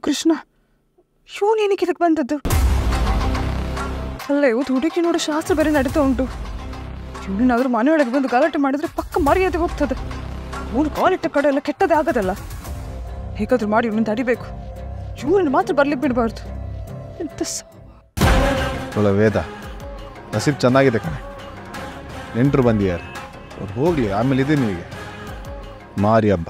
ಕೃಷ್ಣ ಇವನು ಏನಕ್ಕೆ ಇದಕ್ಕೆ ಬಂದದ್ದು ಅಲ್ಲ ಇವತ್ತು ಹುಡುಗಿ ನೋಡಿ ಶಾಸ್ತ್ರ ಬೇರೆ ನಡೀತಾ ಉಂಟು ಇವನಾದ್ರೂ ಮನೆಯೊಳಗೆ ಬಂದು ಗಲಾಟೆ ಮಾಡಿದ್ರೆ ಪಕ್ಕ ಮರ್ಯಾದೆ ಹೋಗ್ತದೆ ಇವನು ಕಾಲಿಟ್ಟ ಕಡೆ ಎಲ್ಲ ಕೆಟ್ಟದೇ ಆಗದಲ್ಲ ಹೇಗಾದ್ರೂ ಮಾಡಿ ಇವನನ್ನು ತಡಿಬೇಕು ಇವನನ್ನು ಮಾತ್ರ ಬರ್ಲಿಕ್ಕೆ ಬಿಡಬಾರ್ದು ಎಂತ ಸ- ಒಳ್ಳೆ ವೇದ ನಸೀಬ್ ಚೆನ್ನಾಗಿದೆ ಕಣೆ ನೆಂಟರು ಬಂದಿದ್ದಾರೆ ಅವ್ರು ಹೋಗಲಿ ಆಮೇಲೆ ಇದೆ ನಿಮಗೆ ಮಾರಿ ಹಬ್ಬ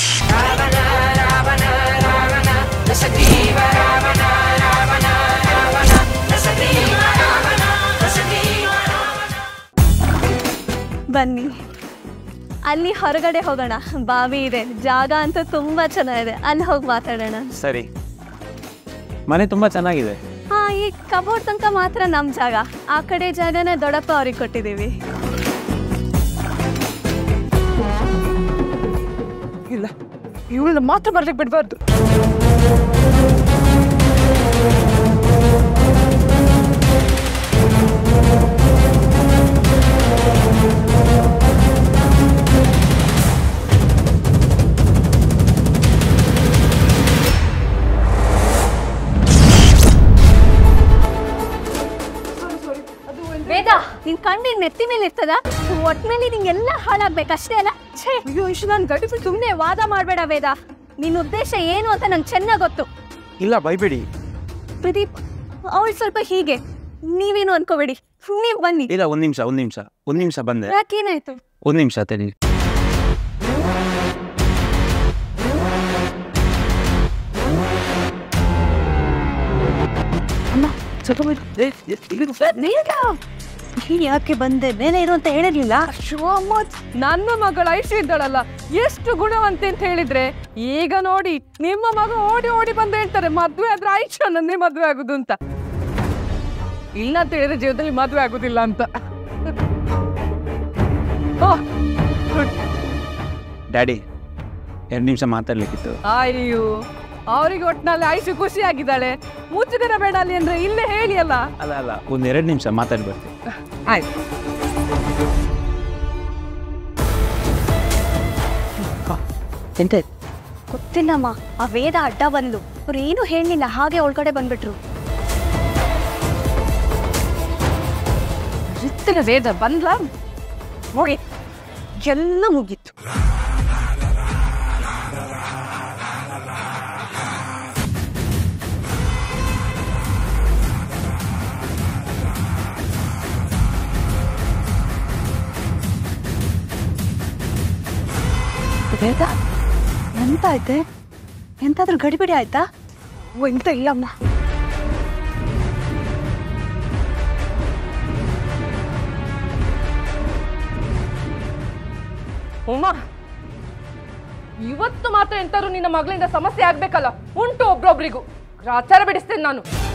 ಬನ್ನಿ ಅಲ್ಲಿ ಹೊರಗಡೆ ಹೋಗೋಣ ಬಾವಿ ಇದೆ ಜಾಗ ಅಂತೂ ತುಂಬ ಚೆನ್ನಾಗಿದೆ ಅಲ್ಲಿ ಹೋಗಿ ಮಾತಾಡೋಣ ಸರಿ ಮನೆ ತುಂಬ ಚೆನ್ನಾಗಿದೆ ಹಾ ಈ ಕಬೋರ್ಡ್ ತನಕ ಮಾತ್ರ ನಮ್ಮ ಜಾಗ ಆ ಕಡೆ ಜಾಗನ ದೊಡ್ಡಪ್ಪ ಅವ್ರಿಗೆ ಕೊಟ್ಟಿದ್ದೀವಿ ಇಲ್ಲ ಇವಳನ್ನ ಮಾತ್ರ ಬರ್ಲಿಕ್ಕೆ ಬಿಡಬಾರ್ದು ವೇದ ನಿನ್ ಕಣ್ಣು ನೆತ್ತಿ ಮೇಲೆ ಇರ್ತದ ಒಟ್ನಲ್ಲಿ ನಿಂಗೆಲ್ಲ ಹಾಳಾಗ್ಬೇಕು ಅಷ್ಟೇ ಅಲ್ಲ ಛೇ ಅಯ್ಯೋ ಇಷ್ಟು ನಾನು ಗಡಿ ಸುಮ್ಮನೆ ವಾದ ಮಾಡಬೇಡ ವೇದ ನಿನ್ನ ಉದ್ದೇಶ ಏನು ಅಂತ ನಂಗೆ ಚೆನ್ನಾಗಿ ಗೊತ್ತು ಇಲ್ಲ ಬೈಬೇಡಿ ಪ್ರದೀಪ್ ಅವಳು ಸ್ವಲ್ಪ ಹೀಗೆ ನೀವೇನು ಅನ್ಕೋಬೇಡಿ ನೀವು ಬನ್ನಿ ಇಲ್ಲ ಒಂದು ನಿಮಿಷ ಒಂದು ನಿಮಿಷ ಒಂದು ನಿಮಿಷ ಬಂದೆ ಯಾಕೇನಾಯ್ತು ಒಂದು ನಿಮಿಷ ತಡಿ ಅಮ್ಮ ಸ್ವಲ್ಪ ನೀನ್ ಯಾಕೆ ಬಂದೆ ಮೇಲೆ ಇರು ಅಂತ ಹೇಳಿರ್ಲಿಲ್ಲ ಅಯ್ಯೋ ಅಮ್ಮ ನನ್ನ ಮಗಳು ಐಶು ಇದ್ದಾಳಲ್ಲ ಎಷ್ಟು ಗುಣವಂತೆ ಅಂತ ಹೇಳಿದ್ರೆ ಈಗ ನೋಡಿ ನಿಮ್ಮ ಮಗ ಓಡಿ ಓಡಿ ಬಂದು ಹೇಳ್ತಾರೆ ಮದ್ವೆ ಆದ್ರೆ ಐಶು ನನ್ನೇ ಮದ್ವೆ ಆಗುದು ಅಂತ ಇಲ್ಲ ಅಂತ ಹೇಳಿದ್ರೆ ಜೀವನದಲ್ಲಿ ಮದ್ವೆ ಆಗುದಿಲ್ಲ ಅಂತ ಓ, ಡ್ಯಾಡಿ ಎರಡು ನಿಮಿಷ ಮಾತಾಡ್ಲಿಕ್ಕಿತ್ತು ಅಯ್ಯೋ ಅವರಿಗೆ ಒಟ್ಟಿನಲ್ಲಿ ಐಶು ಖುಷಿ ಆಗಿದ್ದಾಳೆ ಮುಚ್ಚಿದಿನ ಬೇಡ ಅಲ್ಲಿ ಅಂದ್ರೆ ಇಲ್ಲೇ ಹೇಳಿ ಅಲ್ಲ ಅಲ್ಲ ಅಲ್ಲ ಒಂದು ಎರಡು ನಿಮಿಷ ಮಾತಾಡಿ ಬರ್ತೀನಿ ಆಯ್ತು ಎಂತ ಗೊತ್ತಿಲ್ಲಮ್ಮ ಆ ವೇದ ಅಡ್ಡ ಬಂದು ಅವ್ರು ಏನು ಹೇಳಲಿಲ್ಲ ಹಾಗೆ ಒಳಗಡೆ ಬಂದ್ಬಿಟ್ರು ರಿತ್ತಿನ ವೇದ ಬಂದ್ಲ ಹೋಗಿ ಎಲ್ಲ ಮುಗೀತು ವೇದ ಎಂತ ಆಯ್ತೆ ಎಂತಾದ್ರೂ ಗಡಿಬಿಡಿ ಆಯ್ತಾ ಓ ಎಂತ ಇಲ್ಲಮ್ಮ ಉಮಾ ಇವತ್ತು ಮಾತ್ರ ಎಂತಾದ್ರು ನಿನ್ನ ಮಗಳಿಂದ ಸಮಸ್ಯೆ ಆಗ್ಬೇಕಲ್ಲ ಉಂಟು ಒಬ್ರೊಬ್ರಿಗೂ ಗ್ರಾಚಾರ ಬಿಡಿಸ್ತೇನೆ ನಾನು